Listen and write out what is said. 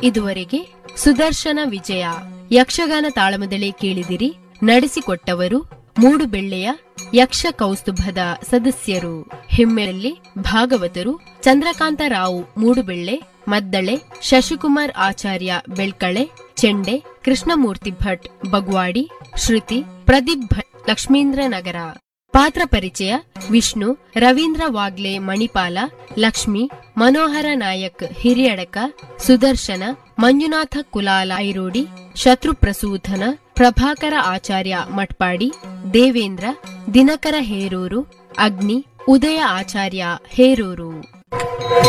ಇದುವರೆಗೆ ಸುದರ್ಶನ ವಿಜಯ ಯಕ್ಷಗಾನ ತಾಳಮದಳೆ ಕೇಳಿದಿರಿ ನಡೆಸಿಕೊಟ್ಟವರು ಮೂಡುಬೆಳ್ಳೆಯ ಯಕ್ಷ ಕೌಸ್ತುಭದ ಸದಸ್ಯರು ಹಿಮ್ಮೆಯಲ್ಲಿ ಭಾಗವತರು ಚಂದ್ರಕಾಂತ ರಾವ್ ಮೂಡುಬೆಳ್ಳೆ ಮದ್ದಳೆ ಶಶಿಕುಮಾರ್ ಆಚಾರ್ಯ ಬೆಳ್ಕಳೆ ಚೆಂಡೆ ಕೃಷ್ಣಮೂರ್ತಿ ಭಟ್ ಬಗ್ವಾಡಿ ಶ್ರುತಿ ಪ್ರದೀಪ್ ಭಟ್ ಲಕ್ಷ್ಮೀಂದ್ರ ನಗರ ಪಾತ್ರ ಪರಿಚಯ ವಿಷ್ಣು ರವೀಂದ್ರ ವಾಗ್ಲೆ ಮಣಿಪಾಲ ಲಕ್ಷ್ಮಿ ಮನೋಹರ ನಾಯಕ್ ಹಿರಿಯಡಕ ಸುದರ್ಶನ ಮಂಜುನಾಥ ಕುಲಾಲ ಐರೋಡಿ ಶತ್ರುಪ್ರಸೂಧನ ಪ್ರಭಾಕರ ಆಚಾರ್ಯ ಮಟ್ಪಾಡಿ ದೇವೇಂದ್ರ ದಿನಕರ ಹೇರೂರು ಅಗ್ನಿ ಉದಯ ಆಚಾರ್ಯ ಹೇರೂರು